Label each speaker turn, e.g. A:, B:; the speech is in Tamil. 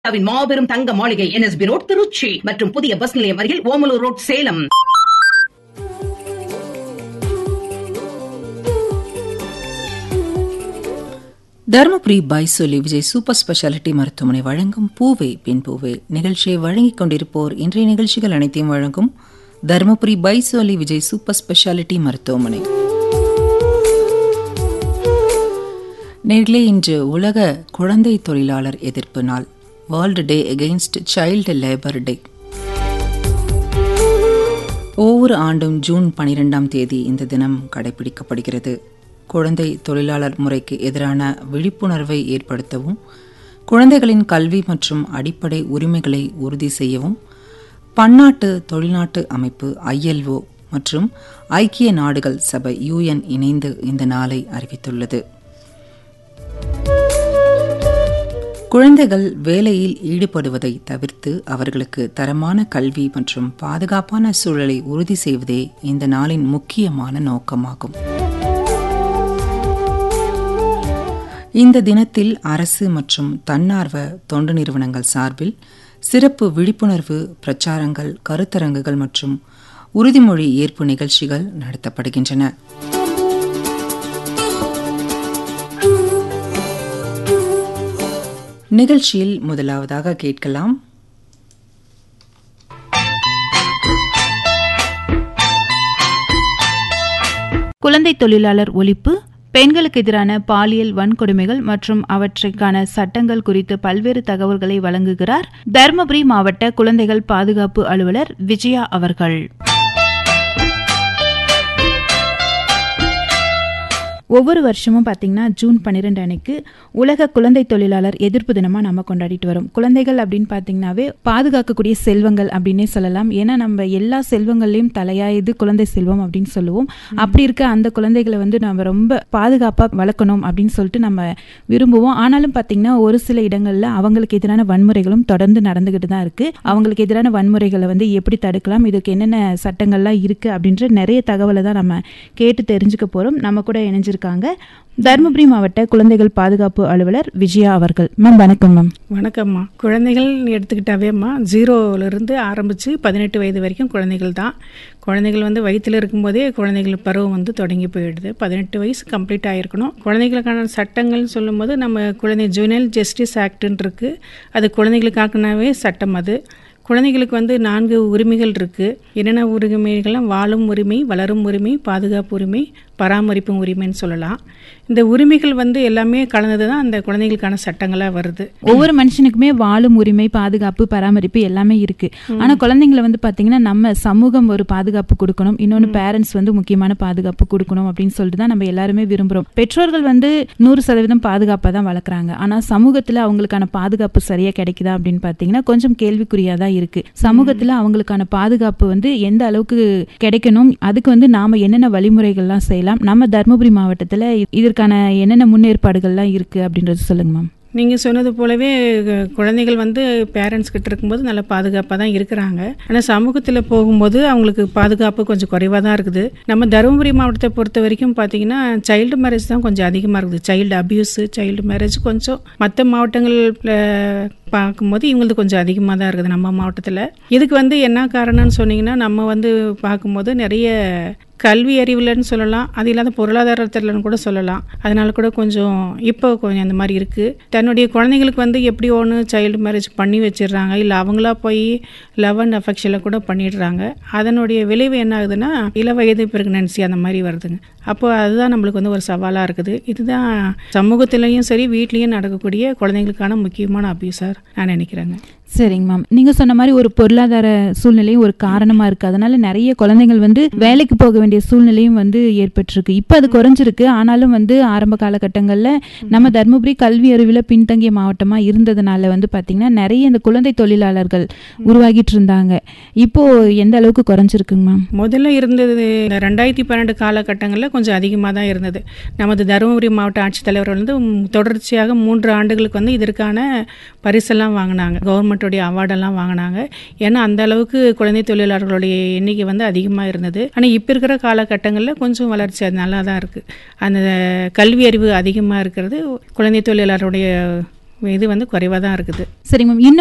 A: இந்தியாவின் மாபெரும் தங்க மாளிகை என்எஸ்பி ரோட் திருச்சி மற்றும் புதிய பஸ் நிலையம் அருகில் ஓமலூர் ரோட் சேலம்
B: தருமபுரி பைசொலி விஜய் சூப்பர் ஸ்பெஷாலிட்டி மருத்துவமனை வழங்கும் பூவே பின் பூவே நிகழ்ச்சியை வழங்கிக் கொண்டிருப்போர் இன்றைய நிகழ்ச்சிகள் அனைத்தையும் வழங்கும் தருமபுரி பைசொலி விஜய் சூப்பர் ஸ்பெஷாலிட்டி மருத்துவமனை நேர்களே இன்று உலக குழந்தை தொழிலாளர் எதிர்ப்பு நாள் world day against child labour day ஒவ்வொரு ஆண்டும் ஜூன் பனிரெண்டாம் தேதி இந்த தினம் கடைபிடிக்கப்படுகிறது குழந்தை தொழிலாளர் முறைக்கு எதிரான விழிப்புணர்வை ஏற்படுத்தவும் குழந்தைகளின் கல்வி மற்றும் அடிப்படை உரிமைகளை உறுதி செய்யவும் பன்னாட்டு தொழில்நாட்டு அமைப்பு ஐஎல்ஓ மற்றும் ஐக்கிய நாடுகள் சபை யுஎன் இணைந்து இந்த நாளை அறிவித்துள்ளது குழந்தைகள் வேலையில் ஈடுபடுவதை தவிர்த்து அவர்களுக்கு தரமான கல்வி மற்றும் பாதுகாப்பான சூழலை உறுதி செய்வதே இந்த நாளின் முக்கியமான நோக்கமாகும் இந்த தினத்தில் அரசு மற்றும் தன்னார்வ தொண்டு நிறுவனங்கள் சார்பில் சிறப்பு விழிப்புணர்வு பிரச்சாரங்கள் கருத்தரங்குகள் மற்றும் உறுதிமொழி ஏற்பு நிகழ்ச்சிகள் நடத்தப்படுகின்றன நிகழ்ச்சியில் முதலாவதாக கேட்கலாம்
C: குழந்தை தொழிலாளர் ஒழிப்பு பெண்களுக்கு எதிரான பாலியல் வன்கொடுமைகள் மற்றும் அவற்றைக்கான சட்டங்கள் குறித்து பல்வேறு தகவல்களை வழங்குகிறார் தருமபுரி மாவட்ட குழந்தைகள் பாதுகாப்பு அலுவலர் விஜயா அவர்கள் ஒவ்வொரு வருஷமும் பார்த்தீங்கன்னா ஜூன் பன்னிரெண்டு அன்னைக்கு உலக குழந்தை தொழிலாளர் எதிர்ப்பு தினமாக நம்ம கொண்டாடிட்டு வரோம் குழந்தைகள் அப்படின்னு பார்த்தீங்கன்னாவே பாதுகாக்கக்கூடிய செல்வங்கள் அப்படின்னே சொல்லலாம் ஏன்னா நம்ம எல்லா செல்வங்கள்லையும் தலையாயது குழந்தை செல்வம் அப்படின்னு சொல்லுவோம் அப்படி இருக்க அந்த குழந்தைகளை வந்து நம்ம ரொம்ப பாதுகாப்பாக வளர்க்கணும் அப்படின்னு சொல்லிட்டு நம்ம விரும்புவோம் ஆனாலும் பார்த்தீங்கன்னா ஒரு சில இடங்களில் அவங்களுக்கு எதிரான வன்முறைகளும் தொடர்ந்து நடந்துகிட்டு தான் இருக்கு அவங்களுக்கு எதிரான வன்முறைகளை வந்து எப்படி தடுக்கலாம் இதுக்கு என்னென்ன சட்டங்கள்லாம் இருக்கு அப்படின்ற நிறைய தகவலை தான் நம்ம கேட்டு தெரிஞ்சுக்க போறோம் நம்ம கூட இணைஞ்சிருக்காங்க தருமபுரி மாவட்ட குழந்தைகள் பாதுகாப்பு அலுவலர் விஜயா அவர்கள் மேம் வணக்கம் மேம்
D: வணக்கம்மா குழந்தைகள் எடுத்துக்கிட்டாவேம்மா ஜீரோவிலிருந்து ஆரம்பித்து பதினெட்டு வயது வரைக்கும் குழந்தைகள் தான் குழந்தைகள் வந்து வயிற்றில் இருக்கும்போதே குழந்தைகள் பருவம் வந்து தொடங்கி போயிடுது பதினெட்டு வயசு கம்ப்ளீட் ஆகிருக்கணும் குழந்தைகளுக்கான சட்டங்கள்னு சொல்லும்போது நம்ம குழந்தை ஜுவனல் ஜஸ்டிஸ் ஆக்டுன்னு இருக்குது அது குழந்தைகளுக்காகனாவே சட்டம் அது குழந்தைகளுக்கு வந்து நான்கு உரிமைகள் இருக்குது என்னென்ன உரிமைகள்லாம் வாழும் உரிமை வளரும் உரிமை பாதுகாப்பு உரிமை பராமரிப்பு உரிமைன்னு சொல்லலாம் இந்த உரிமைகள் வந்து எல்லாமே கலந்தது தான் அந்த குழந்தைகளுக்கான சட்டங்களாக வருது
C: ஒவ்வொரு மனுஷனுக்குமே வாழும் உரிமை பாதுகாப்பு பராமரிப்பு எல்லாமே இருக்கு ஆனா குழந்தைங்களை வந்து பாத்தீங்கன்னா நம்ம சமூகம் ஒரு பாதுகாப்பு கொடுக்கணும் இன்னொன்னு பேரண்ட்ஸ் வந்து முக்கியமான பாதுகாப்பு கொடுக்கணும் அப்படின்னு சொல்லிட்டு தான் நம்ம எல்லாருமே விரும்புறோம் பெற்றோர்கள் வந்து நூறு சதவீதம் பாதுகாப்பாக தான் வளர்க்குறாங்க ஆனா சமூகத்துல அவங்களுக்கான பாதுகாப்பு சரியா கிடைக்குதா அப்படின்னு பாத்தீங்கன்னா கொஞ்சம் கேள்விக்குறியா தான் இருக்கு சமூகத்துல அவங்களுக்கான பாதுகாப்பு வந்து எந்த அளவுக்கு கிடைக்கணும் அதுக்கு வந்து நாம என்னென்ன வழிமுறைகள்லாம் செய்யலாம் நம்ம தருமபுரி மாவட்டத்துல இதற்கான என்னென்ன முன்னேற்பாடுகள்லாம் இருக்கு அப்படின்றது சொல்லுங்க மேம்
D: நீங்கள் சொன்னது போலவே கு- குழந்தைகள் வந்து பேரண்ட்ஸ் கிட்ட இருக்கும்போது நல்ல பாதுகாப்பாக தான் இருக்கிறாங்க ஆனால் சமூகத்தில் போகும்போது அவங்களுக்கு பாதுகாப்பு கொஞ்சம் குறைவாக தான் இருக்குது நம்ம தருமபுரி மாவட்டத்தை பொறுத்த வரைக்கும் பார்த்தீங்கன்னா சைல்டு மேரேஜ் தான் கொஞ்சம் அதிகமாக இருக்குது சைல்டு அபியூஸு சைல்டு மேரேஜ் கொஞ்சம் மற்ற மாவட்டங்களில் பார்க்கும்போது இவங்களுக்கு கொஞ்சம் அதிகமாக தான் இருக்குது நம்ம மாவட்டத்தில் இதுக்கு வந்து என்ன காரணம்னு சொன்னீங்கன்னா நம்ம வந்து பார்க்கும்போது நிறைய கல்வி அறிவுலன்னு சொல்லலாம் அது இல்லாத பொருளாதாரத்தில்னு கூட சொல்லலாம் அதனால கூட கொஞ்சம் இப்போ கொஞ்சம் அந்த மாதிரி இருக்குது தன்னுடைய குழந்தைங்களுக்கு வந்து எப்படி ஒன்று சைல்டு மேரேஜ் பண்ணி வச்சிடுறாங்க இல்லை அவங்களா போய் லவ் அண்ட் அஃபெக்ஷனில் கூட பண்ணிடுறாங்க அதனுடைய விளைவு என்ன ஆகுதுன்னா இள வயது பிரெக்னன்சி அந்த மாதிரி வருதுங்க அப்போ அதுதான் நம்மளுக்கு வந்து ஒரு சவாலாக இருக்குது இதுதான் சமூகத்திலையும் சரி வீட்லேயும் நடக்கக்கூடிய குழந்தைங்களுக்கான முக்கியமான அபியூஸாக நான் நினைக்கிறேங்க
C: சரிங்க மேம் நீங்க சொன்ன மாதிரி ஒரு பொருளாதார சூழ்நிலையும் ஒரு காரணமா இருக்கு அதனால நிறைய குழந்தைகள் வந்து வேலைக்கு போக வேண்டிய சூழ்நிலையும் வந்து ஏற்பட்டிருக்கு இப்போ அது குறைஞ்சிருக்கு ஆனாலும் வந்து ஆரம்ப காலகட்டங்கள்ல நம்ம தருமபுரி கல்வி அறிவில் பின்தங்கிய மாவட்டமா இருந்ததுனால வந்து பாத்தீங்கன்னா நிறைய இந்த குழந்தை தொழிலாளர்கள் உருவாகிட்டு இருந்தாங்க இப்போ எந்த அளவுக்கு குறைஞ்சிருக்குங்க மேம்
D: முதல்ல இருந்தது இந்த ரெண்டாயிரத்தி பன்னெண்டு காலகட்டங்களில் கொஞ்சம் அதிகமாக தான் இருந்தது நமது தருமபுரி மாவட்ட ஆட்சித்தலைவர் வந்து ம், தொடர்ச்சியாக மூன்று ஆண்டுகளுக்கு வந்து இதற்கான பரிசெல்லாம் வாங்கினாங்க கவர்மெண்ட்டுடைய அவார்டெல்லாம் வாங்கினாங்க ஏன்னா அந்த அளவுக்கு குழந்தை தொழிலாளர்களுடைய எண்ணிக்கை வந்து அதிகமாக இருந்தது ஆனால் இப்போ இருக்கிற காலகட்டங்களில் கொஞ்சம் வளர்ச்சி அது நல்லா தான் இருக்குது அந்த கல்வி அறிவு அதிகமாக இருக்கிறது குழந்தை தொழிலாளருடைய இது வந்து குறைவாக தான் இருக்குது
C: சரிங்க மேம் இன்னும்